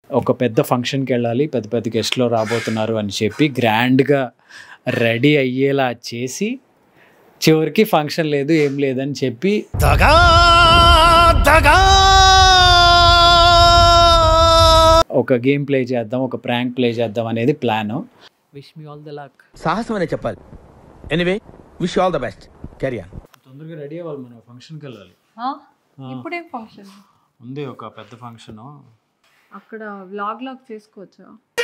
ఒక పెద్ద ఫంక్షన్కి వెళ్ళాలి పెద్ద పెద్ద గెస్ట్లో రాబోతున్నారు అని చెప్పి గ్రాండ్గా రెడీ అయ్యేలా చేసి చివరికి ఫంక్షన్ లేదు ఏం లేదని చెప్పి ఒక గేమ్ ప్లే చేద్దాం ఒక ప్రాంక్ ప్లే చేద్దాం అనేది plan wish me all the luck సాహసం అనే చెప్పాలి anyway wish all the best career తొందరగా రెడీ అవ్వాలి మనం ఫంక్షన్కి వెళ్ళాలి ఆ? ఇప్పుడేం ఫంక్షన్ ఉంది ఒక పెద్ద ఫంక్షన్ అక్కడ వ్లాగ్ లాగ్ చేసుకోవచ్చా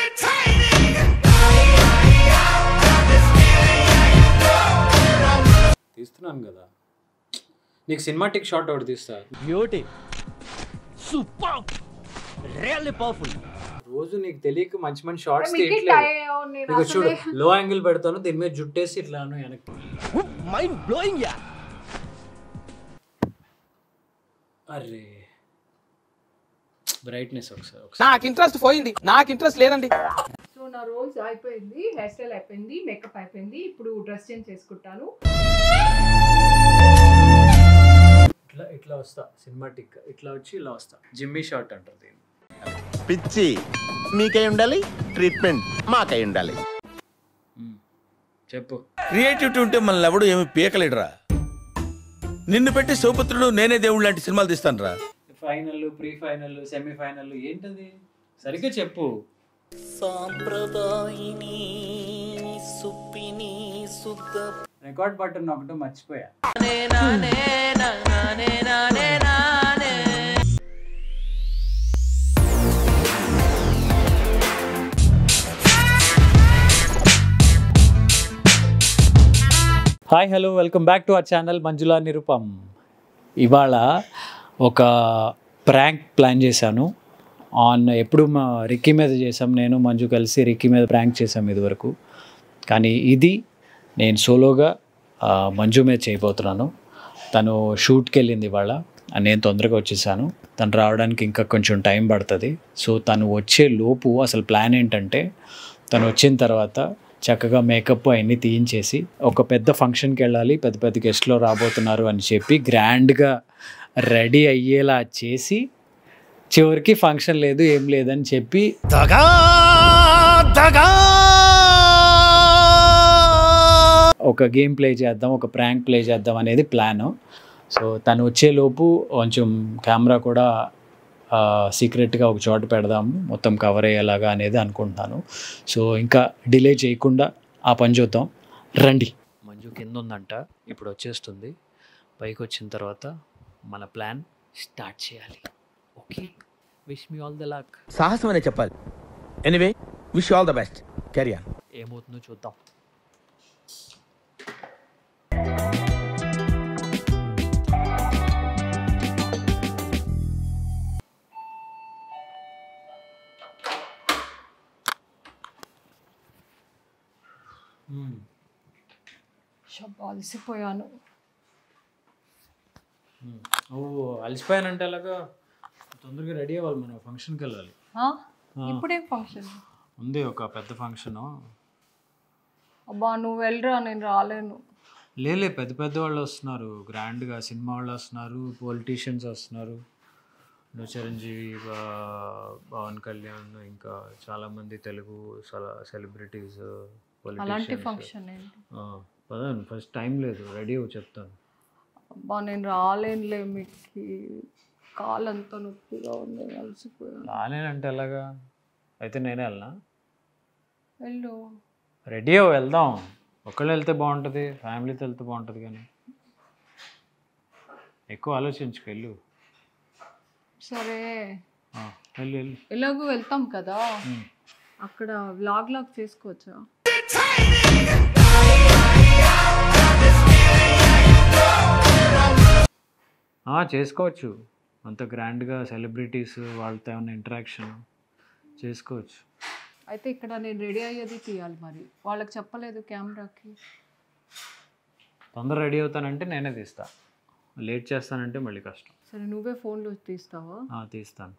తీస్తున్నాను కదా నీకు సినిమాటిక్ షాట్ ఒకటి తీస్తా బ్యూటీ సూపర్ రియల్లీ పవర్ఫుల్ రోజు నీకు తెలియక మంచి మంచి షార్ట్స్ మీకే తీయట్లేదు టై- నేను నీకు చూడు అసలే లో యాంగిల్ పెడతాను దీని మీద జుట్టేసి ఇట్లా అను వెనక్కి మైండ్ బ్లోయింగ్ యా అరే బ్రైట్నెస్ ఒకసారి ఒకసారి నాకు ఇంట్రెస్ట్ పోయింది నాకు ఇంట్రెస్ట్ లేదండి సో నా రోల్స్ అయిపోయింది హెయిర్ స్టైల్ అయిపోయింది మేకప్ అయిపోయింది ఇప్పుడు డ్రెస్ చేంజ్ చేసుకుంటాను ఇట్లా ఇట్లా వస్తా సినిమాటిక్ ఇట్లా వచ్చి ఇలా వస్తా జిమ్మీ షాట్ అంటారు దీన్ని పిచ్చి మీకై ఉండాలి ట్రీట్మెంట్ మాకై ఉండాలి చెప్పు క్రియేటివిటీ ఉంటే మనల్ని ఎవడు ఏమి పీకలేడురా నిన్ను పెట్టి సౌపుత్రుడు నేనే దేవుడు లాంటి సినిమాలు తీస్తాను రా final pre final semi final ఏంటది సరిగ్గా చెప్పు రికార్డ్ బటన్ ఒకటి మర్చిపోయా hi hello welcome back to our channel Manjula Nirupam ఇవాళ ఒక ప్రాంక్ ప్లాన్ చేశాను ఆన్ ఎప్పుడు మా రిక్కీ మీద చేసాం నేను మంజు కలిసి రిక్కీ మీద ప్రాంక్ చేసాం ఇదివరకు కానీ ఇది నేను సోలోగా ఆ, మంజు మీద చేయబోతున్నాను తను షూట్కి వెళ్ళింది ఇవాళ నేను తొందరగా వచ్చేసాను తను రావడానికి ఇంకా కొంచెం టైం పడుతుంది సో తను వచ్చే లోపు అసలు ప్లాన్ ఏంటంటే తను వచ్చిన తర్వాత చక్కగా మేకప్ అవన్నీ తీయించేసి ఒక పెద్ద ఫంక్షన్కి వెళ్ళాలి పెద్ద పెద్ద గెస్ట్లో రాబోతున్నారు అని చెప్పి గ్రాండ్గా రెడీ అయ్యేలా చేసి చివరికి ఫంక్షన్ లేదు ఏం లేదని చెప్పి ఒక గేమ్ ప్లే చేద్దాం ఒక ప్రాంక్ ప్లే చేద్దాం అనేది ప్లాన్ సో తను వచ్చేలోపు కొంచెం కెమెరా కూడా సీక్రెట్గా ఒక చోట పెడదాము మొత్తం కవర్ అయ్యేలాగా అనేది అనుకుంటున్నాను సో ఇంకా డిలే చేయకుండా ఆ పని చూద్దాం రండి మంజు కింద ఉందంట ఇప్పుడు వచ్చేస్తుంది పైకి వచ్చిన తర్వాత మన ప్లాన్ స్టార్ట్ చేయాలి okay wish me all the luck సాహసం అనే చెప్పాలి anyway wish all the best career ఏమవుతుందో చూద్దాం షబ్బా అలసిపోయాను ఓ అలసిపోయానంటే అలాగా తొందరగా రెడీ అవ్వాలి మనం ఫంక్షన్కి వెళ్ళాలి ఆ? ఇప్పుడేం ఫంక్షన్ ఉంది ఒక పెద్ద ఫంక్షను అబ్బా నువ్వు వెళ్ళరా నేను రాలేను లేలే పెద్ద పెద్ద వాళ్ళు వస్తున్నారు గ్రాండ్గా సినిమా వాళ్ళు వస్తున్నారు పొలిటీషియన్స్ వస్తున్నారు ఇంకా చిరంజీవి బా- పవన్ కళ్యాణ్ ఇంకా చాలామంది తెలుగు సెలబ్రిటీస్ అలాంటి ఫంక్షన్ ఏంటి పదండి ఫస్ట్ టైం లేదు రెడీ అవ్వు చెప్తాను అబ్బా నేను రాలేనులే మీకు కాలు అంతా నొప్పిగా ఉంది అలసిపోయాను రాలేనంటే ఎలాగా అయితే నేనే వెళ్ళనా వెళ్ళు రెడీ అవ్వు వెళ్దాం ఒక్కళ్ళు వెళ్తే బాగుంటుంది ఫ్యామిలీతో వెళ్తే బాగుంటుంది కానీ ఎక్కువ ఆలోచించుకు వెళ్ళు సరే ఆ, వెళ్ళు వెళ్ళు ఎలాగో వెళ్తాం కదా అక్కడ వ్లాగ్ లాగ్ చేసుకోవచ్చా ఆ, చేసుకోవచ్చు అంత గ్రాండ్గా సెలబ్రిటీస్ వాళ్ళతో ఏమైనా ఇంటరాక్షన్ చేసుకోవచ్చు అయితే ఇక్కడ నేను రెడీ అయ్యేది తీయాలి మరి వాళ్ళకి చెప్పలేదు కెమెరాకి తొందర రెడీ అవుతానంటే నేనే తీస్తా లేట్ చేస్తానంటే మళ్ళీ కష్టం సరే నువ్వే ఫోన్లో తీస్తావా ఆ, తీస్తాను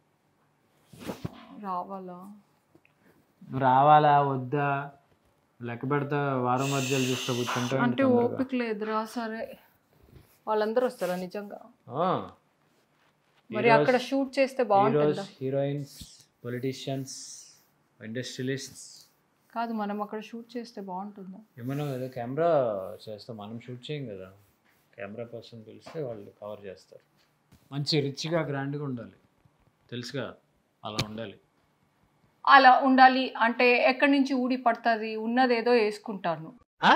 రావాలా నువ్వు రావాలా వద్దా లెక్క పెడతా వారం మధ్యలో చూస్తా కూర్చుంటా అంటే ఓపిక లేదురా సరే వాళ్ళందరూ వస్తారా నిజంగా మరి అక్కడ షూట్ చేస్తే బాగుంటుందా హీరోస్ హీరోయిన్స్ పొలిటీషియన్స్ ఇండస్ట్రియలిస్ట్స్ కాదు మనం అక్కడ షూట్ చేస్తే బాగుంటుందా ఏమన్నా కదా కెమెరా చేస్తాం మనం షూట్ చేయం కదా కెమెరా పర్సన్ పిలిస్తే వాళ్ళు కవర్ చేస్తారు మంచి రిచ్గా గ్రాండ్గా ఉండాలి తెలుసుగా అలా ఉండాలి అలా ఉండాలి అంటే ఎక్కడి నుంచి ఊడి పడుతుంది ఉన్నదేదో వేసుకుంటాను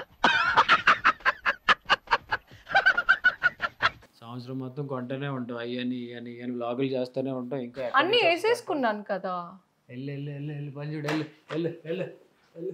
సంవత్సరం మొత్తం కొంటూనే ఉంటాం అయ్యని ఇయని ఇయని వ్లాగులు చేస్తూనే ఉంటాం ఇంకా ఎక్కడి అన్నీ నుంచి వస్తాయి? వేసేసుకున్నాను కదా వెళ్ళు వెళ్ళు వెళ్ళు వెళ్ళు పని చూడు వెళ్ళు వెళ్ళు వెళ్ళు వెళ్ళు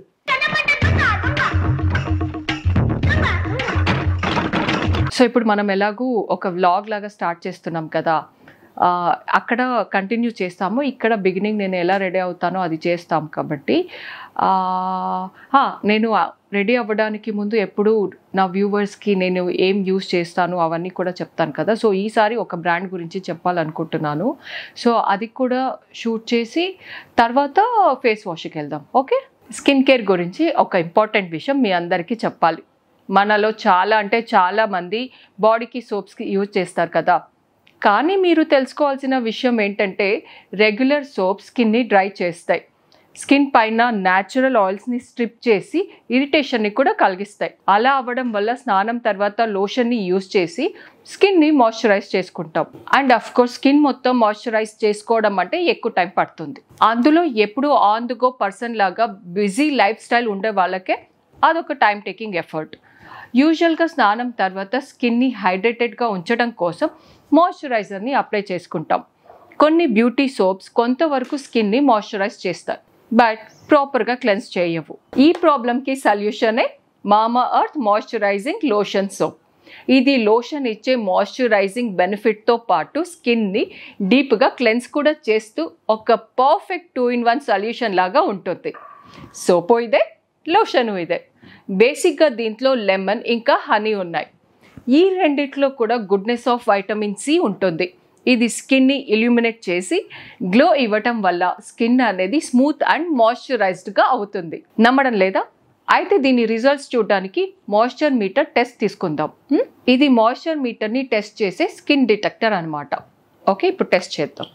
సో ఇప్పుడు మనం ఎలాగూ ఒక వ్లాగ్ లాగా స్టార్ట్ చేస్తున్నాం కదా ఆ, అక్కడ కంటిన్యూ చేస్తాము ఇక్కడ బిగినింగ్ నేను ఎలా రెడీ అవుతానో అది చేస్తాం కాబట్టి ఆ, ఆ, నేను రెడీ అవ్వడానికి ముందు ఎప్పుడు నా వ్యూవర్స్కి నేను ఏం యూస్ చేస్తాను అవన్నీ కూడా చెప్తాను కదా సో ఈసారి ఒక బ్రాండ్ గురించి చెప్పాలనుకుంటున్నాను సో అది కూడా షూట్ చేసి తర్వాత ఫేస్ వాష్కి వెళ్దాం ఓకే స్కిన్ కేర్ గురించి ఒక ఇంపార్టెంట్ విషయం మీ అందరికీ చెప్పాలి మనలో చాలా అంటే చాలా మంది బాడీకి సోప్స్కి యూజ్ చేస్తారు కదా కానీ మీరు తెలుసుకోవాల్సిన విషయం ఏంటంటే రెగ్యులర్ సోప్ స్కిన్ని డ్రై చేస్తాయి స్కిన్ పైన న్యాచురల్ ఆయిల్స్ని స్ట్రిప్ చేసి ఇరిటేషన్ని కూడా కలిగిస్తాయి అలా అవ్వడం వల్ల స్నానం తర్వాత లోషన్ని యూజ్ చేసి స్కిన్ని మాయిశ్చరైజ్ చేసుకుంటాం అండ్ అఫ్ కోర్స్ స్కిన్ మొత్తం మాయిశ్చరైజ్ చేసుకోవడం అంటే ఎక్కువ టైం పడుతుంది అందులో ఎప్పుడు ఆన్ ది గో పర్సన్ లాగా బిజీ లైఫ్ స్టైల్ ఉండే వాళ్ళకే అదొక టైం టేకింగ్ ఎఫర్ట్ యూజువల్గా స్నానం తర్వాత స్కిన్ని హైడ్రేటెడ్గా ఉంచడం కోసం మాయిశ్చరైజర్ని అప్లై చేసుకుంటాం కొన్ని బ్యూటీ సోప్స్ కొంతవరకు స్కిన్ని మాయిశ్చరైజ్ చేస్తాయి బట్ ప్రాపర్గా క్లెన్స్ చేయవు ఈ ప్రాబ్లంకి సొల్యూషనే Mamaearth moisturising lotion soap ఇది లోషన్ ఇచ్చే మాయిశ్చరైజింగ్ బెనిఫిట్తో పాటు స్కిన్ని డీప్గా క్లెన్స్ కూడా చేస్తూ ఒక perfect two in one solution లాగా ఉంటుంది సోపు ఇదే లోషన్ ఇదే బేసిక్గా దీంట్లో లెమన్ ఇంకా హనీ ఉన్నాయి ఈ రెండిట్లో కూడా గుడ్నెస్ ఆఫ్ వైటమిన్ సి ఉంటుంది ఇది స్కిన్ని ఇల్యూమినేట్ చేసి గ్లో ఇవ్వటం వల్ల స్కిన్ అనేది స్మూత్ అండ్ మాయిశ్చరైజ్డ్గా అవుతుంది నమ్మడం లేదా అయితే దీని రిజల్ట్స్ చూడడానికి మాయిశ్చర్ మీటర్ టెస్ట్ తీసుకుందాం హ్మ్? ఇది మాయిశ్చర్ మీటర్ని టెస్ట్ చేసే స్కిన్ డిటెక్టర్ అన్నమాట ఓకే ఇప్పుడు టెస్ట్ చేద్దాం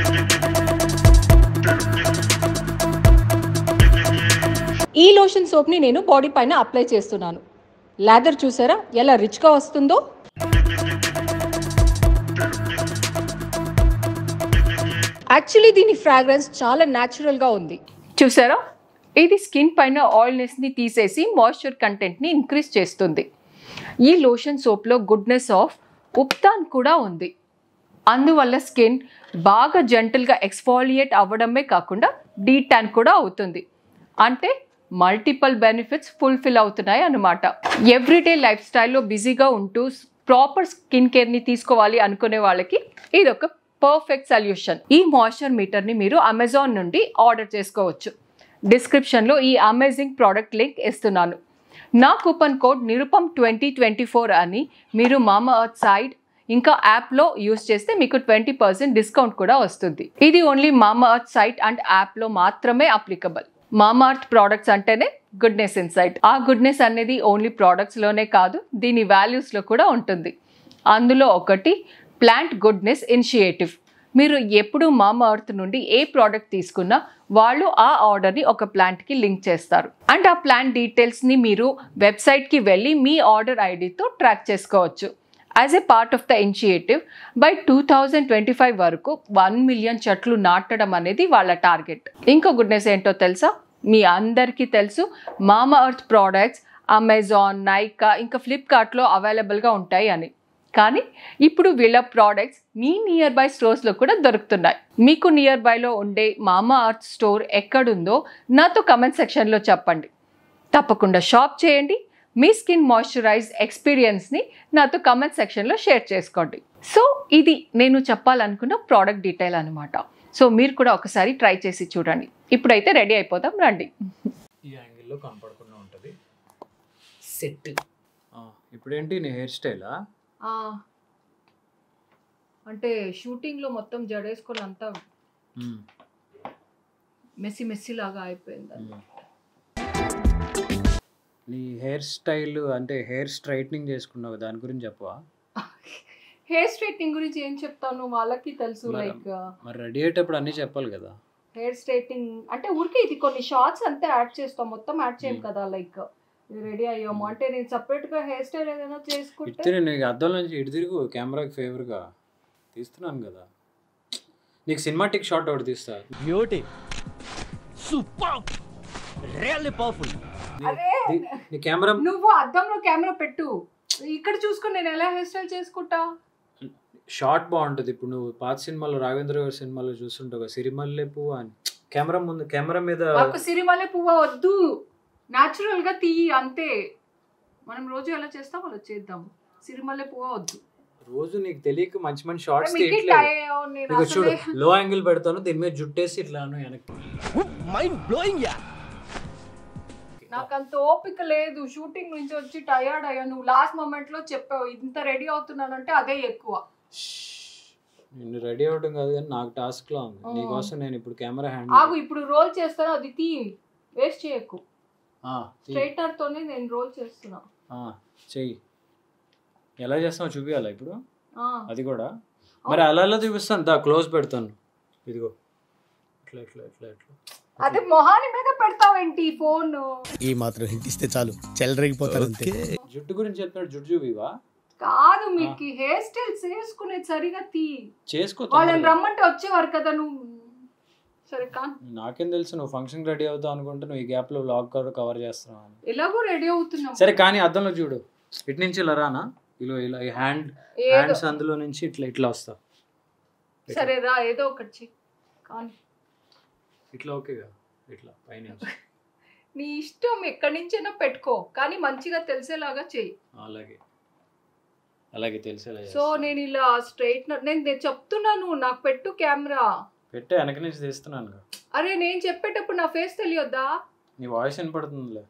ఈ లోషన్ సోప్ని నేను బాడీ పైన అప్లై చేస్తున్నాను లాదర్ చూసారా ఎలా రిచ్గా వస్తుందో యాక్చువల్లీ దీని ఫ్రాగ్రెన్స్ చాలా న్యాచురల్గా ఉంది చూసారా ఇది స్కిన్ పైన ఆయిల్నెస్ని తీసేసి మాయిశ్చర్ కంటెంట్ని ఇంక్రీజ్ చేస్తుంది ఈ లోషన్ సోప్లో గుడ్నెస్ ఆఫ్ ఉప్తాన్ కూడా ఉంది అందువల్ల స్కిన్ బాగా జెంటల్గా ఎక్స్ఫాలియేట్ అవ్వడమే కాకుండా డీటాన్ కూడా అవుతుంది అంటే మల్టిపల్ బెనిఫిట్స్ ఫుల్ఫిల్ అవుతున్నాయి అన్నమాట ఎవ్రీడే లైఫ్ స్టైల్లో బిజీగా ఉంటూ ప్రాపర్ స్కిన్ కేర్ని తీసుకోవాలి అనుకునే వాళ్ళకి ఇది ఒక పర్ఫెక్ట్ సొల్యూషన్ ఈ మాయిశ్చర్ మీటర్ని మీరు అమెజాన్ నుండి ఆర్డర్ చేసుకోవచ్చు డిస్క్రిప్షన్లో ఈ అమేజింగ్ ప్రోడక్ట్ లింక్ ఇస్తున్నాను నా coupon code Nirupam twenty twenty four అని మీరు మామా అర్త్ సైడ్ ఇంకా యాప్లో యూస్ చేస్తే మీకు ట్వంటీ పర్సెంట్ డిస్కౌంట్ కూడా వస్తుంది ఇది ఓన్లీ మామా అర్త్ సైట్ అండ్ యాప్లో మాత్రమే అప్లికబుల్ మామా అర్త్ ప్రోడక్ట్స్ అంటేనే గుడ్నెస్ ఇన్సైట్ ఆ గుడ్నెస్ అనేది ఓన్లీ ప్రోడక్ట్స్లోనే కాదు దీని వాల్యూస్లో కూడా ఉంటుంది అందులో ఒకటి ప్లాంట్ గుడ్నెస్ ఇనిషియేటివ్ మీరు ఎప్పుడు మామా అర్త్ నుండి ఏ ప్రోడక్ట్ తీసుకున్నా వాళ్ళు ఆ ఆర్డర్ని ఒక ప్లాంట్కి లింక్ చేస్తారు అండ్ ఆ ప్లాంట్ డీటెయిల్స్ని మీరు వెబ్సైట్కి వెళ్ళి మీ ఆర్డర్ ఐడితో ట్రాక్ చేసుకోవచ్చు as a part of the initiative by two thousand twenty five వరకు వన్ మిలియన్ చెట్లు నాటడం అనేది వాళ్ళ టార్గెట్ ఇంకో గుడ్నెస్ ఏంటో తెలుసా మీ అందరికీ తెలుసు మామా అర్త్ ప్రోడక్ట్స్ అమెజాన్ నైకా ఇంకా ఫ్లిప్కార్ట్లో అవైలబుల్గా ఉంటాయి అని కానీ ఇప్పుడు వీళ్ళ ప్రోడక్ట్స్ మీ నియర్ బై స్టోర్స్లో కూడా దొరుకుతున్నాయి మీకు నియర్ బైలో ఉండే మామా అర్త్ స్టోర్ ఎక్కడుందో నాతో కమెంట్ సెక్షన్లో చెప్పండి తప్పకుండా షాప్ చేయండి మీ స్కిన్ మాయిశ్చరైజ్ ఎక్స్పీరియన్స్ని నాతో కమెంట్ సెక్షన్లో షేర్ చేసుకోండి సో ఇది నేను చెప్పాలనుకున్న ప్రోడక్ట్ డీటెయిల్ అనమాట సో మీరు కూడా ఒకసారి ట్రై చేసి చూడండి ఇప్పుడైతే రెడీ అయిపోదాం రండి ఈ యాంగిల్లో కనపడకుండా ఉంటుంది సెట్ ఇప్పుడేంటి నీ హెయిర్ స్టైలా అంటే షూటింగ్లో మొత్తం జడేసుకొని అంతా మెస్సి మెస్సి లాగా అయిపోయింది నీ హెయిర్ స్టైల్ అంటే హెయిర్ స్ట్రైట్నింగ్ చేసుకున్నావు దాని గురించి చెప్పవా హెయిర్ స్ట్రైట్నింగ్ గురించి ఏం చెప్తాను వాళ్ళకి తెలుసు మరి- లైక్ మరి రెడీ అయ్యేటప్పుడు అన్నీ చెప్పాలి కదా హెయిర్ స్ట్రైటింగ్ అంటే ఊరికే ఇది కొన్ని షార్ట్స్ అంతే యాడ్ చేస్తాం మొత్తం యాడ్ చేయం Hmm. కదా లైక్ రెడీ అయ్యాము అంటే నేను separate గా హెయిర్ స్టైల్ ఏదైనా చేసుకుంటే ఇటు నీకు అద్దం నుంచి ఇటు తిరుగు కెమెరాకి ఫేవర్గా తీస్తున్నాను కదా నీకు సినిమాటిక్ షాట్ ఒకటి తీస్తా బ్యూటీ సూపర్ రియల్లీ పవర్ఫుల్ అరే నీ- నీ కెమెరా నువ్వు అద్దంలో కెమెరా పెట్టు ఇక్కడ చూసుకుని నేను ఎలా హెయిర్ స్టైల్ చేసుకుంటా షార్ట్ బాగుంటుంది ఇప్పుడు నువ్వు పాత సినిమాలో రాఘవేంద్ర గారి సినిమాలో చూస్తుంటావు సిరిమల్లె పువ్వు అని కెమెరా ముందు కెమెరా మీద మాకు సిరిమల్లె పువ్వు వద్దు న్యాచురల్ గా తీయి అంతే మనం రోజు ఎలా చేస్తాం అలా చేద్దాము సిరిమల్లె పువ్వు వద్దు రోజు నీకు తెలియక మంచి మంచి షార్ట్స్ మీకు తీయట్లేదు టై- నేను నీకు చూడు అసలే- లో యాంగిల్ పెడతాను దీని మీద జుట్టేసి ఇట్లా అను వెనక్కి మైండ్ బ్లోయింగ్ యా నాకు అంత ఓపిక లేదు షూటింగ్ నుంచి వచ్చి టయర్డ్ అయ్యా నువ్వు లాస్ట్ మూమెంట్ లో చెప్పావు ఇంత రెడీ అవుతున్నానంటే అదే ఎక్కువ నిన్ను రెడీ అవ్వడం కాదు కానీ నాకు టాస్క్ లా ఉంది ఆ. నీకోసం నేను ఇప్పుడు కెమెరా ఆగు హ్యాండ్ ఇప్పుడు రోల్ చేస్తాను అది తీ వేస్ట్ చేయకు స్ట్రైటర్ తోనే నేను రోల్ చేస్తున్నా చెయ్యి ఎలా చేస్తావు చూపించాలా ఇప్పుడు ఆ, అది కూడా మరి అలా ఎలా చూపిస్తాను దా క్లోజ్ పెడతాను ఇదిగో ఇట్లా ఇట్లా ఇట్లా ఇట్లా అదే మొహాని మీద పెడతావేంటి ఫోన్ ఈ మాత్రం హిట్ ఇస్తే చాలు చెల్లరగిపోతారు అంతే జుట్టు గురించి చెప్పినట్టు జుట్టు చూపివా కాదు మీకు హెయిర్ స్టైల్ చేసుకునేది సరిగా తీ చేసుకో వాళ్ళని తొందరగా. రమ్మంటే వచ్చేవారు కదా నువ్వు సరే కా నాకేం తెలుసు నువ్వు ఫంక్షన్ రెడీ అవుతావు అనుకుంటే నువ్వు ఈ గ్యాప్ లో బ్లాగ్ కవర్ కవర్ చేస్తున్నావు అని. ఎలాగో రెడీ అవుతున్నాం సరే కానీ అద్దంలో చూడు ఇటు నుంచి ఇలా రానా ఇలా ఇలా ఈ హ్యాండ్ ఏదో హ్యాండ్స్ అందులో నుంచి ఇట్లా ఇట్లా వస్తా సరే రా ఏదో ఒకటి చెయ్యి. కానీ ఇట్లా ఓకేగా ఇట్లా పైనుంచి నీ ఇష్టం ఎక్కడి నుంచైనా పెట్టుకో కానీ మంచిగా తెలిసేలాగా చెయ్యి అలాగే అలాగే తెలిసేలా సో చేస్తా. నేను ఇలా స్ట్రైట్ నేను నేను చెప్తున్నాను నాకు పెట్టు కెమెరా పెట్టే వెనక నుంచి తీస్తున్నాను అరే నేను చెప్పేటప్పుడు నా ఫేస్ తెలియొద్దా నీ వాయిస్ వినపడుతుందిలే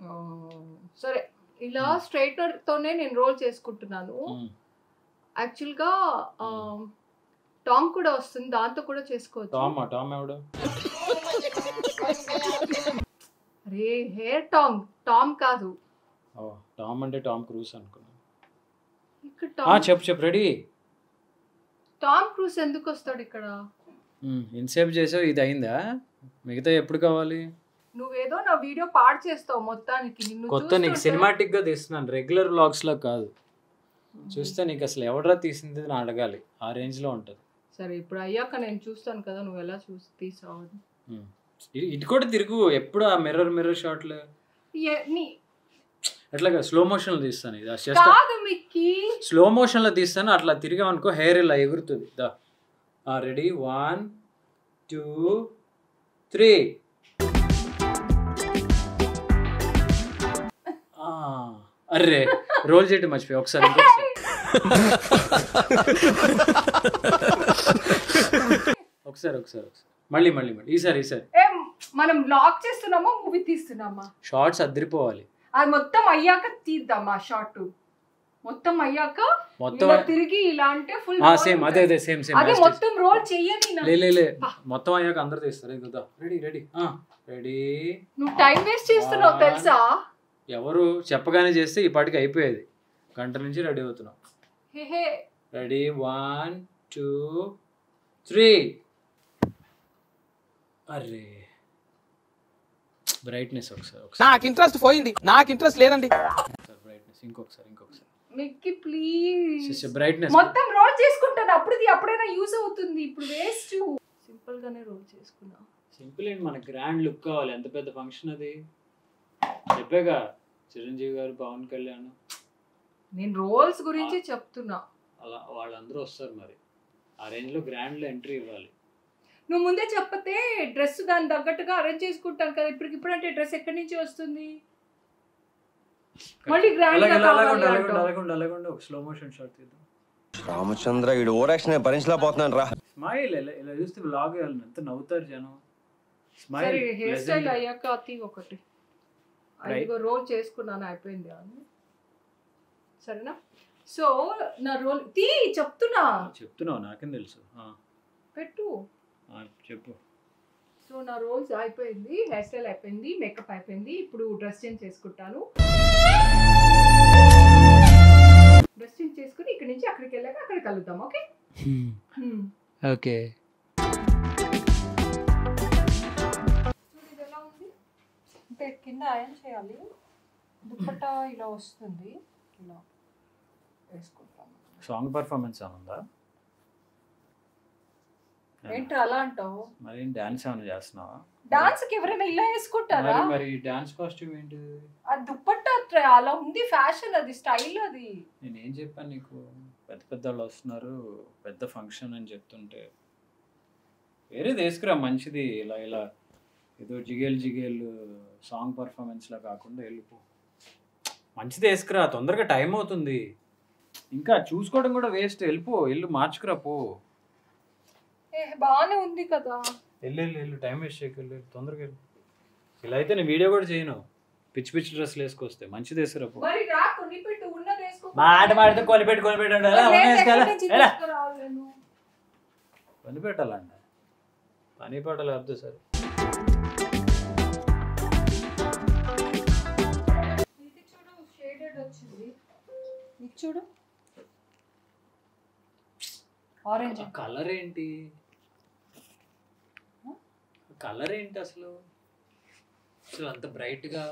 సరే ఇలా స్ట్రైట్నర్ తోనే నేను రోల్ చేసుకుంటున్నాను ఉమ్. యాక్చువల్ గా టాంగ్ కూడా వస్తుంది దాంతో కూడా చేసుకోవచ్చు టామ్ టామ్ ఎవడు అరే హెయిర్ టాంగ్ టామ్ కాదు ఓ టామ్ అంటే టామ్ క్రూస్ అనుకున్నాను ఇక్కడ ఆ, టామ్ చెప్పు చెప్పు రెడీ టామ్ క్రూస్ ఎందుకు వస్తాడు ఇక్కడ ఇన్సేపు చేసావు ఇది అయిందా మిగతా ఎప్పుడు కావాలి నువ్వేదో నా వీడియో పాడు చేస్తావు మొత్తానికి నిన్ను కొత్త నీకు చూస్తుంటే- సినిమాటిక్ గా తీస్తున్నాను రెగ్యులర్ వ్లాగ్స్ లో కాదు చూస్తే నీకు అసలు ఎవడరా తీసింది అని అడగాలి ఆ రేంజ్ లో ఉంటది సరే ఇప్పుడు అయ్యాక నేను చూస్తాను కదా నువ్వు ఎలా చూసి తీసావు అని. ఉమ్. ఇ- ఇటు కూడా తిరుగు ఎప్పుడు ఆ మిర్రర్ మిర్రర్ షాట్లు ఏ- నీ- అట్లాగా స్లో మోషన్ లో తీస్తాను ఇది జస్ట్ కాదు మిక్కి స్లో మోషన్ లో తీస్తాను అట్లా తిరిగామనుకో హెయిర్ ఇలా ఎగురుతుంది దా రెడీ వన్ టూ త్రీ అర్రే రోల్ చేయటం మర్చిపోయి ఒకసారి ఇంకొకసారి. ఒకసారి ఒకసారి ఒకసారి మళ్ళీ మళ్ళీ మళ్ళీ ఈసారి ఈసారి ఏం మనం బ్లాక్ చేస్తున్నామా మూవీ తీస్తున్నామా షార్ట్స్ అద్దరిపోవాలి అది మొత్తం అయ్యాక తీద్దామా షార్ట్ మొత్తం అయ్యాక మొత్తం ఇలా తిరిగి ఇలా అంటే ఫుల్ సేమ్ అదే అదే సేమ్ సేమ్ అదే మొత్తం రోల్ చెయ్యని నా- లే లే లే మొత్తం అయ్యాక అందరు తీస్తారు కదా రెడీ రెడీ రెడీ నువ్వు టైం వేస్ట్ చేస్తున్నావు తెలుసా ఎవరు చెప్పగానే చేస్తే ఈ పాటికి అయిపోయేది గంట నుంచి రెడీ అవుతున్నాం hey hey ready one two three అరే బ్రైట్నెస్ ఒకసారి ఒకసారి నాకు ఇంట్రెస్ట్ పోయింది నాకు ఇంట్రెస్ట్ లేదండి బ్రైట్నెస్ ఇంకొకసారి ఇంకొకసారి మిక్కి ప్లీజ్ బ్రైట్నెస్ మొత్తం రోల్ చేసుకుంటాను అప్పుడుది అప్పుడైనా యూజ్ అవుతుంది ఇప్పుడు వేస్ట్ సింపుల్ గానే రోల్ చేసుకున్నా సింపుల్ అండ్ మన గ్రాండ్ లుక్ కావాలి ఎంత పెద్ద ఫంక్షన్ అది చెప్పాగా చిరంజీవి గారు పవన్ కళ్యాణ్ నేను రోల్స్ గురించి చెప్తున్నా అలా వాళ్ళందరూ వస్తారు మరి ఆ రేంజ్ లో గ్రాండ్ లో ఎంట్రీ ఇవ్వాలి నువ్వు ముందే చెప్పతే డ్రెస్ దాని తగ్గట్టుగా అరేంజ్ చేసుకుంటాను కదా ఇప్పటికి ఇప్పుడు అంటే డ్రెస్ ఎక్కడి నుంచి వస్తుంది మళ్ళీ grand గా అలాగే అలాగే కావాలి ఉండు, అలాగే ఉండు, అంటావు. అలాగే ఉండు, అలాగే ఉండు. ఒక స్లో మోషన్ షాట్ తీద్దాం రామచంద్ర వీడు ఓరాక్షన్ భరించలేకపోతున్నాను రా స్మైల్ ఇలా ఇలా చూస్తే బ్లాగ్ ఎంత నవ్వుతారు జనం స్మైల్ సరే హెయిర్ స్టైల్ అయ్యాక అతి ఒకటి Right. ఇదిగో రోల్ చేసుకున్నాను అయిపోయింది అని సరేనా సో నా రోల్ తీ చెప్తున్నా చెప్తున్నావు నాకేం తెలుసు ఆ, పెట్టు ఆ, చెప్పు సో నా రోల్స్ అయిపోయింది హెయిర్ స్టైల్ అయిపోయింది మేకప్ అయిపోయింది ఇప్పుడు డ్రెస్ చేంజ్ చేసుకుంటాను డ్రెస్ చేంజ్ చేసుకుని ఇక్కడి నుంచి అక్కడికి వెళ్ళాక అక్కడ కలుద్దాం ఓకే ఓకే పె- కింద ఐరన్ చేయాలి దుప్పట్టా ఇలా వస్తుంది ఇలా వేసుకుంటాం సాంగ్ పర్ఫార్మెన్స్ ఏముందా ఏంటి అలా అంటావు మరి డాన్స్ ఏమైనా చేస్తున్నావా డాన్స్ కి ఎవరైనా ఇలా వేసుకుంటారా మరి మరి డాన్స్ కాస్ట్యూమ్ ఏంటి ఆ దుప్పట్టా ట్ర- అలా ఉంది ఫ్యాషన్ అది స్టైల్ అది నేను ఏం చెప్పాను నీకు పెద్ద పెద్ద వాళ్ళు వస్తున్నారు పెద్ద ఫంక్షన్ అని చెప్తుంటే వేరే తీసుకురా మంచిది ఇలా ఇలా ఏదో జిగేల్ జిగేల్ సాంగ్ పర్ఫార్మెన్స్లా కాకుండా వెళ్ళిపో మంచిది వేసుకురా తొందరగా టైం అవుతుంది ఇంకా చూసుకోవడం కూడా వేస్ట్ వెళ్ళిపో వెళ్ళు మార్చుకురా పో ఏ బాగానే ఉంది కదా వెళ్ళు వెళ్ళు వెళ్ళు టైం వేస్ట్ చేయకు వెళ్ళు వెళ్ళు, తొందరగా వెళ్ళు ఇలా అయితే నేను వీడియో కూడా చేయను పిచ్చి పిచ్చి డ్రెస్సులు వేసుకొస్తే మంచిది వేసుకురా పో మరి రా కొన్ని పెట్టు ఉన్నది వేసుకో మాట మాడితే కొనిపెట్టి కొనిపెట్టి ఉండాలా? మరి అవునా రేపు వేసుకోవాలా? ఎక్కడి నుంచి ఎలా? తీసుకురావాలి నేను? పని పెట్టాలండి పని పాటలు అర్థం సరే ఇది చూడు షేడెడ్ వచ్చింది ఇది చూడు ఆరెంజ్ కలర్ ఏంటి కలర్ ఏంటి అసలు అసలు అంత బ్రైట్ గా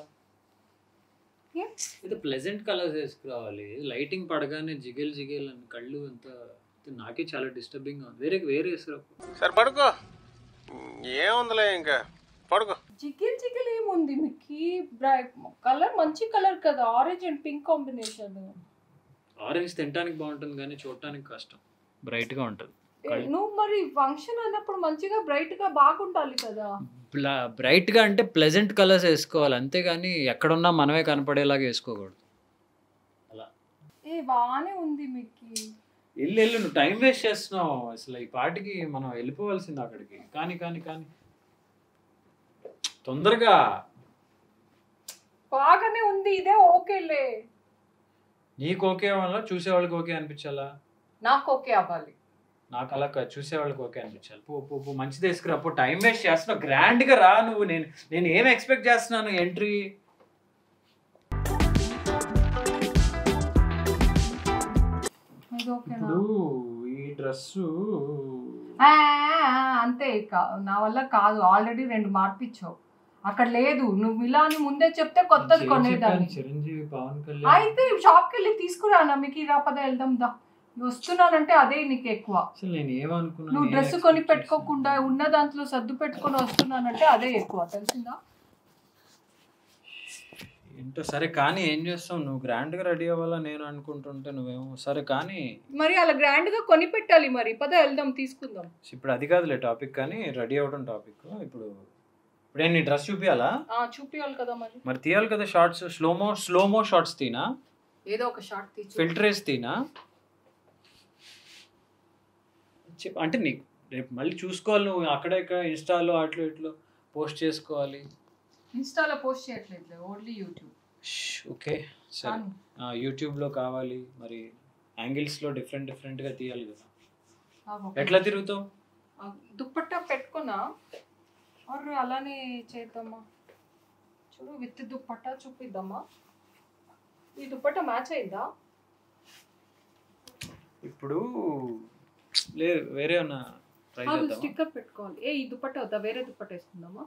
ఇది ప్లెజెంట్ కలర్స్ వేసుకురావాలి లైటింగ్ పడగానే జిగేల్ జిగేల్ అని కళ్ళు అంత ఇది నాకే చాలా డిస్టర్బింగ్ ఉంది వేరే వేరే వేసుకురా సరే పడుకో ఏముందిలే ఇంకా పడుకో జిగిల్ జిగిల్ ఏముంది మీకు బ్రైట్ కలర్ మంచి కలర్ కదా orange and pink combination orange తినడానికి బాగుంటుంది కానీ చూడటానికి కష్టం బ్రైట్ గా ఉంటుంది నువ్వు మరి ఫంక్షన్ అన్నప్పుడు మంచిగా బ్రైట్ గా బాగుండాలి కదా బ్రైట్ గా అంటే ప్లెజెంట్ కలర్స్ వేసుకోవాలి అంతేగాని ఎక్కడున్నా మనమే కనపడేలాగా వేసుకోకూడదు ఏ బాగానే ఉంది మీకు వెళ్ళు వెళ్ళు నువ్వు టైం వేస్ట్ చేస్తున్నావు అసలు ఈ పాటికి మనం వెళ్ళిపోవాల్సింది అక్కడికి కానీ కానీ కానీ తొందరగా బాగానే ఉంది ఇదే ఓకేలే నీకు ఓకే వల్ల చూసేవాళ్ళకి ఓకే అనిపించాలా నాకు ఓకే అవ్వాలి నాకు అలా కాదు, చూసేవాళ్ళకి ఓకే అనిపించాలి పో పో పో మంచి తీసుకురా పో టైం వేస్ట్ చేస్తున్నావు గ్రాండ్ గా రా నువ్వు నేను నేను ఏం ఎక్స్పెక్ట్ చేస్తున్నాను ఎంట్రీ ఇది ఓకేనా ఇప్పుడు ఈ డ్రెస్సు ఆ, ఆ, ఆ, అంతే ఇక నా వల్ల కాదు ఆల్రెడీ రెండు మార్పిచ్చావు అక్కడ లేదు నువ్వు ఇలా అని ముందే చెప్తే కొత్తది కొనేదాన్ని చిరంజీవి పవన్ కళ్యాణ్ అయితే షాప్కి వెళ్ళి తీసుకురానా మీకు రా పద వెళ్దాం దా నువ్వు వస్తున్నానంటే అదే నీకు ఎక్కువ అసలు నేను ఏమనుకున్నాను నువ్వు ఏం డ్రెస్ expect కొని చేశాను? పెట్టుకోకుండా ఉన్న దాంట్లో సర్దు పెట్టుకొని వస్తున్నానంటే అదే ఎక్కువ తెలిసిందా ఏంటో సరే కానీ ఏం చేస్తావు నువ్వు గ్రాండ్ గా రెడీ అవ్వాలా నేను అనుకుంటుంటే నువ్వేమో సరే కానీ మరి అలా గ్రాండ్ గా కొని పెట్టాలి మరి పద వెళ్దాం తీసుకుందాం ఇప్పుడు అది కాదులే టాపిక్ కానీ రెడీ అవ్వడం టాపిక్ ఇప్పుడు ఇప్పుడు నేను నీ డ్రెస్ చూపించాలా ఆ చూపించాలి కదా మరి మరి తీయాలి కదా షార్ట్స్ స్లోమో స్లోమో షార్ట్స్ తీనా ఏదో ఒక షార్ట్ తీసి ఫిల్టరేస్ తీనా చెప్ అంటే నీకు రేపు మళ్ళీ చూసుకోవాలి నువ్వు అక్కడ ఇక్కడ ఇన్స్టాలో అట్లో ఇట్లో పోస్ట్ చేసుకోవాలి ఇన్స్టాలో పోస్ట్ చేయట్లేదు ఓన్లీ యూట్యూబ్ ఓకే సరే ఆ, యూట్యూబ్లో కావాలి మరి యాంగిల్స్లో డిఫరెంట్ డిఫరెంట్గా తీయాలి కదా ఎట్లా తిరుగుతావు దుప్పట్టా పెట్టుకున్నా ఆర్ అలానే చేద్దామా చూడు విత్ దుప్పట్టా చూపిద్దామా ఈ దుప్పట్టా మ్యాచ్ అయిందా ఇప్పుడు లేదు వేరే ఉన్న ట్రై చేద్దామా స్టిక్కర్ పెట్టుకోవాలి ఏ ఈ దుప్పట్టా వద్దా వేరే దుప్పట్టా వేసుకుందామా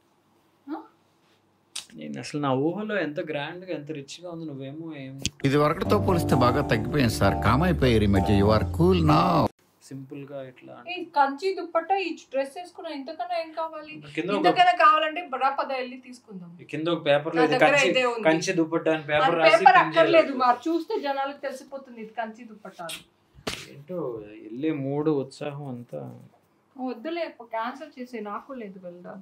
నేను అసలు నా ఊహలో ఎంత గ్రాండ్గా ఎంత రిచ్గా ఉంది నువ్వేమో ఏం ఇది వరకటితో పోలిస్తే బాగా తగ్గిపోయింది సార్ కామ్ అయిపోయారు ఈ మధ్య యు ఆర్ కూల్ నా సింపుల్గా ఇట్లా ఈ కంచి దుప్పట్టా ఈ డ్రెస్ వేసుకున్నా ఇంతకన్నా ఏం కావాలి కింద ఒక ఇంతకన్నా కావాలంటే బరా పద వెళ్ళి తీసుకుందాం కింద ఒక పేపర్ నా లో ఇది దగ్గర కంచి ఇదే ఉంది. కంచి దుప్పట్టా అని పేపర్ రాసి పేపర్ pin అక్కర్లేదు చేయాలి. మరి చూస్తే జనాలకు తెలిసిపోతుంది ఇది కంచి దుప్పట్టా అని. ఏంటో వెళ్ళే మూడు ఉత్సాహం అంతా వద్దులే క్యాన్సిల్ చేసే నాకు లేదు వెళ్దాం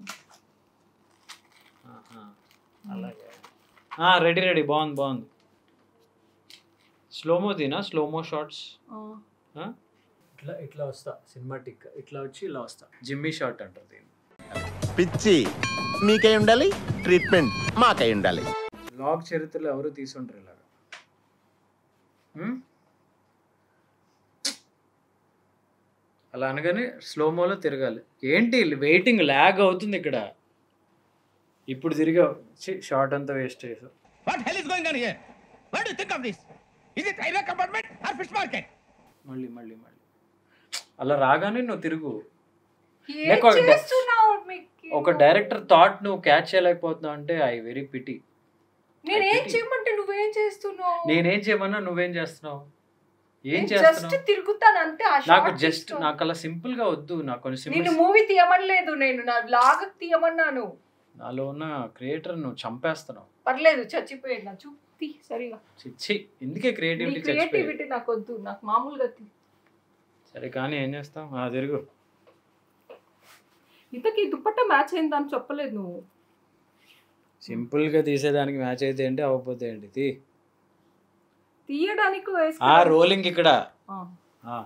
ఆహా, అలాగే రెడీ రెడీ బాగుంది బాగుంది స్లోమో తీనా స్లోమో షార్ట్స్ ఇట్లా ఇట్లా వస్తా సినిమాటిక్ ఇట్లా వచ్చి ఇలా వస్తా జిమ్మీ షార్ట్ అంటారు దీన్ని పిచ్చి మీకై ఉండాలి ట్రీట్మెంట్ మాకై ఉండాలి లాగ్ చరిత్రలో ఎవరు తీసుంటారు ఇలాగా హ్మ్? అలా అనగానే స్లోమోలో తిరగాలి ఏంటి వెయిటింగ్ ల్యాగ్ అవుతుంది ఇక్కడ ఇప్పుడు తిరిగావు షార్ట్ అంతా వేస్ట్ చేసావు what hell is going on here what do think of this is it railway compartment or fish market మళ్ళీ మళ్ళీ మళ్ళీ అలా రాగానే నువ్వు తిరుగు ఏం లేక ఒక- చేస్తున్నావు మిక్కీ? ఒక డైరెక్టర్ థాట్ నువ్వు క్యాచ్ చేయలేకపోతున్నావు అంటే ఐ వెరీ పిటి నేనేం I- చేయమంటే నువ్వేం చేస్తున్నావు నేనేం చేయమన్నా నువ్వేం చేస్తున్నావు ఏం నేను జస్ట్ చేస్తున్నావు తిరుగుతాను అంతే ఆ నాకు shot జస్ట్ తీసుకో. నాకు అలా సింపుల్ గా వద్దు నాకు కొన్ని నిన్ను సింపుల్ మూవీ తీయమనలేదు నేను నా బ్లాగ్ తీయమన్నాను నాలో ఉన్న క్రియేటర్ నువ్వు చంపేస్తున్నావు పర్లేదు చచ్చిపోయాడు నా చూపి సరిగా చిచ్చి ఎందుకే నీ క్రియేటివిటీ చచ్చిపోయి క్రియేటివిటీ నాకు వద్దు నాకు మామూలుగా తీ సరే కానీ ఏం చేస్తాం ఆ తిరుగు ఇంతకీ దుప్పట్ట మ్యాచ్ అయిందని చెప్పలేదు నువ్వు సింపుల్ గా తీసేదానికి మ్యాచ్ అయితే ఏంటి అవ్వకపోతే ఏంటి తీ తీయడానికి ఆ వేసుకో రోలింగ్ ఇక్కడ ఆ. ఆ,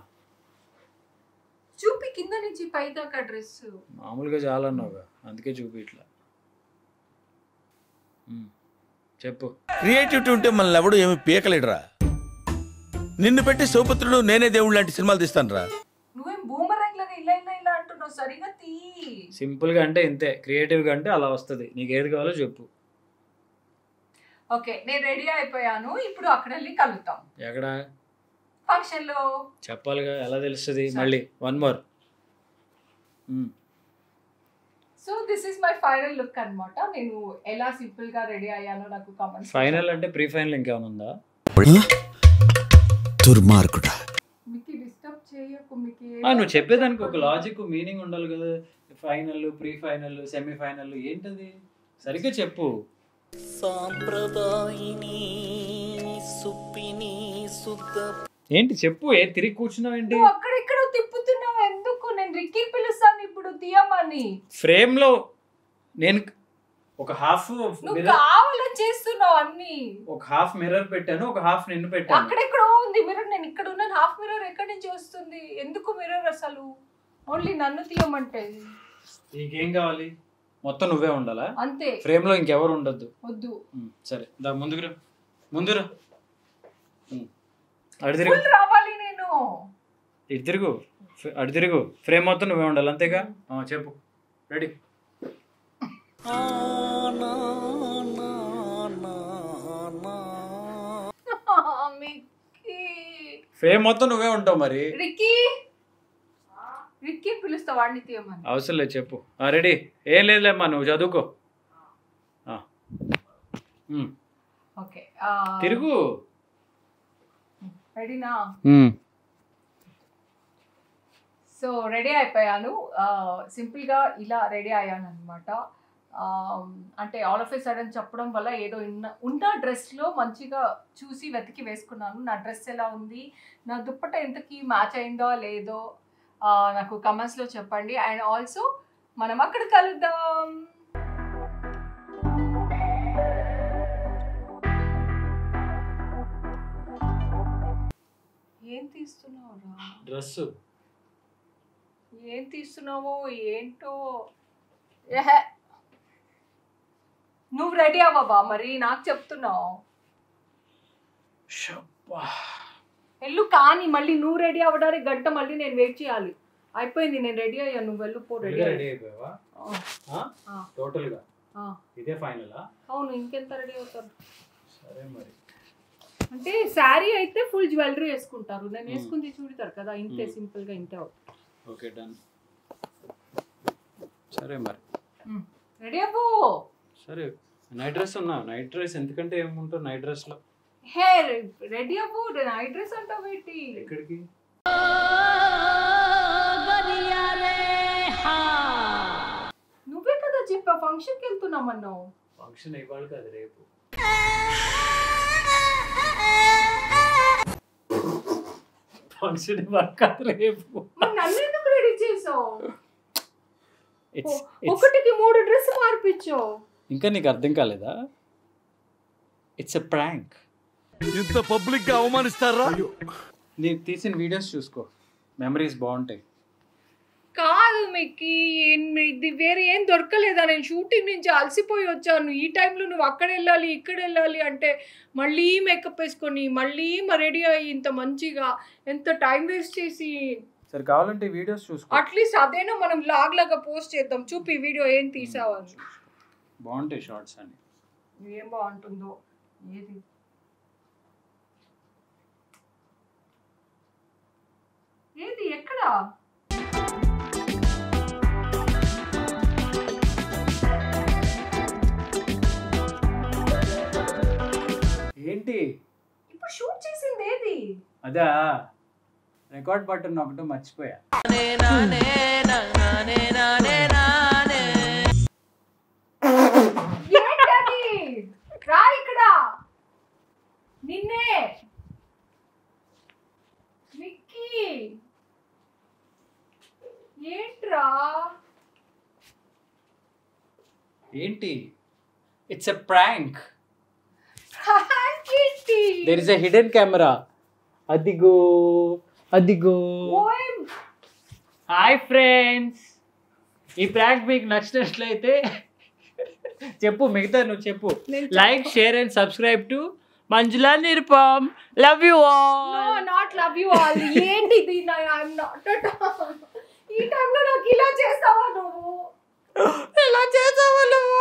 చూపి కింద నుంచి పై దాకా డ్రెస్ మామూలుగా చాలన్నావుగా అందుకే చూపి ఇట్లా ఉమ్, చెప్పు క్రియేటివిటీ ఉంటే మనల్ని ఎవడు ఏమి పీకలేడురా నిన్ను పెట్టి సౌపుత్రుడు నేనే దేవుడు లాంటి సినిమాలు తీస్తానురా నువ్వేం బూమరంగ్ లాగా ఇలా ఇలా ఇలా అంటున్నావు సరిగా తీ సింపుల్ గా అంటే ఇంతే క్రియేటివ్ గా అంటే అలా వస్తుంది నీకు ఏది కావాలో చెప్పు ఓకే నేను రెడీ అయిపోయాను ఇప్పుడు అక్కడ వెళ్ళి కలుద్దాం ఎక్కడ ఫంక్షన్ లో చెప్పాలిగా ఎలా తెలుస్తుంది మళ్ళీ one more so this is my final look అన్నమాట నేను ఎలా సింపుల్ గా రెడీ అయ్యానో నాకు కామెంట్స్ ఫైనల్ అంటే ప్రీ ఫైనల్ ఇంకేమైనా ఉందా దుర్మార్గుడా మీకు డిస్టర్బ్ చేయకు మీకు ఆ, నువ్వు చెప్పేదానికి ఒక లాజిక్ మీనింగ్ ఉండాలి కదా final pre final semi final ఏంటది సరిగ్గా చెప్పు ఏంటి చెప్పు ఏ తిరిగి కూర్చున్నావు ఏంటి నువ్వు అక్కడెక్కడ తిప్పుతున్నావు ఎందుకు నేను రిక్కీ పిలుస్తాను ఇప్పుడు తీయమని ఫ్రేమ్ లో నేను ఒక హాఫ్ నువ్వు కావాలని చేస్తున్నావు అన్ని ఒక హాఫ్ మిర్రర్ పెట్టాను ఒక హాఫ్ నిన్ను పెట్టాను అక్కడెక్కడో ఉంది మిర్రర్ నేను ఇక్కడ ఉన్నాను హాఫ్ మిర్రర్ ఎక్కడి నుంచి వస్తుంది ఎందుకు మిర్రర్ అసలు ఓన్లీ నన్ను తీయమంటే నీకేం కావాలి మొత్తం నువ్వే ఉండాలా అంతే ఫ్రేమ్ లో ఇంకెవరు ఉండొద్దు వద్దు ఉమ్, సరే దా ముందుకు రా ముందురా ఉమ్. అటు తిరుగు ఫుల్ రావాలి నేను ఇటు తిరుగు ఫ్- అటు తిరుగు ఫ్రేమ్ మొత్తం నువ్వే ఉండాలి అంతేగా ఆ, చెప్పు రెడీ మిక్కీ ఫ్రేమ్ మొత్తం నువ్వే ఉంటావు మరి రిక్కీ రిక్కీ పిలుస్తా వాడిని తీయమని అవసరం లేదు చెప్పు ఆ, రెడీ ఏం లేదులేమ్మా నువ్వు చదువుకో ఆ. ఉమ్, ఓకే తిరుగు రెడీనా ఉమ్. సో రెడీ అయిపోయాను సింపుల్గా ఇలా రెడీ అయ్యాను అనమాట అంటే ఆల్ ఆఫ్ ఏ సడన్ చెప్పడం వల్ల ఏదో ఉన్న ఉన్న డ్రెస్లో మంచిగా చూసి వెతికి వేసుకున్నాను నా డ్రెస్ ఎలా ఉంది నా దుప్పట ఎంతకి మ్యాచ్ అయిందో లేదో ఆ, నాకు కమెంట్స్లో చెప్పండి అండ్ ఆల్సో మనం అక్కడ కలుద్దాం ఏం తీస్తున్నావు రా డ్రెస్ ఏం తీస్తున్నావో ఏంటో ఏహే నువ్వు రెడీ అవ్వవా మరి నాకు చెప్తున్నావు షబ్బా. వెళ్ళు కానీ మళ్ళీ నువ్వు రెడీ అవ్వడానికి గంట మళ్ళీ నేను వెయిట్ చేయాలి అయిపోయింది నేను రెడీ అయ్యాను నువ్వు వెళ్ళు పో రెడీ రెడీ అయిపోయావా ఆ. టోటల్ గా ఇదే ఫైనలా అవును ఇంకెంత రెడీ అవుతారు సరే మరి అంటే శారీ అయితే ఫుల్ జ్యువెలరీ వేసుకుంటారు నేను Hmm. వేసుకుంది చూడతారు కదా ఇంతే Hmm. సింపుల్ గా ఇంతే అవుతుంది ఓకే డన్ సరే మరి రెడీ అవ్వు సరే నైట్ డ్రెస్ ఉన్నా నైట్ డ్రెస్ ఎందుకంటే ఏముంటావు నైట్ డ్రెస్ లో హే రెడీ అవ్వు నైట్ డ్రెస్ అంటావు ఏంటి ఎక్కడికి నువ్వే కదా చెప్పా ఫంక్షన్కి వెళ్తున్నామన్నావు ఫంక్షన్ ఇవ్వాలి కదా రేపు ఫంక్షన్ ఇవ్వాలి కదా రేపు మరి నన్ను ఎందుకు రెడీ చేసావు ఇట్స్ ఒకటికి మూడు డ్రెస్ మార్పించావు ఇంకా నీకు అర్థం కాలేదా ఇట్స్ ఎ ప్రాంక్ ఇంత పబ్లిక్ గా అవమానిస్తారా నీ తీసిన వీడియోస్ చూసుకో మెమరీస్ బాగుంటాయి కాదు మిక్కి ఏం- ఇది వేరే ఏం దొరకలేదా నేను షూటింగ్ నుంచి అలసిపోయి వచ్చాను ఈ టైంలో నువ్వు అక్కడ వెళ్ళాలి ఇక్కడ వెళ్ళాలి అంటే మళ్ళీ మేకప్ వేసుకొని మళ్ళీ రెడీ అయ్యి ఇంత మంచిగా ఎంత టైం వేస్ట్ చేసి సరే కావాలంటే వీడియోస్ చూసుకో అట్లీస్ట్ అదేనా మనం లాగ్ లాగా పోస్ట్ చేద్దాం చూపి ఈ వీడియో ఏం తీసావని బాగుంటాయి షార్ట్స్ అని ఏం బాగుంటుందో ఏది ఏది ఎక్కడ అదా రికార్డ్ బటన్ ఒకటి మర్చిపోయా ఏంటది రా ఇక్కడ నిన్నే మిక్కీ ఏంట్రా ఏంటి ఇట్స్ ఎ ప్రాంక్ ప్రాంక్ ఏంటి there is a hidden camera అదిగో అదిగో ఓఎం హాయ్ ఫ్రెండ్స్ ఈ ప్రాంక్ మీకు నచ్చినట్లయితే చెప్పు మిగతా నువ్వు చెప్పు like share and subscribe to Manjula Nirupam love you no all not love you all ఏంటిది ఐఎమ్ నాట్ అట్ ఈ టైంలో నాకు ఇలా చేస్తావా నువ్వు ఎలా చేసావు నువ్వు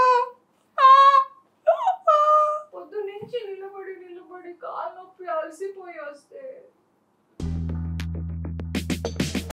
పొద్దు నుంచి నిలబడి నిలబడి కాలు నొప్పి అలసిపోయి వస్తే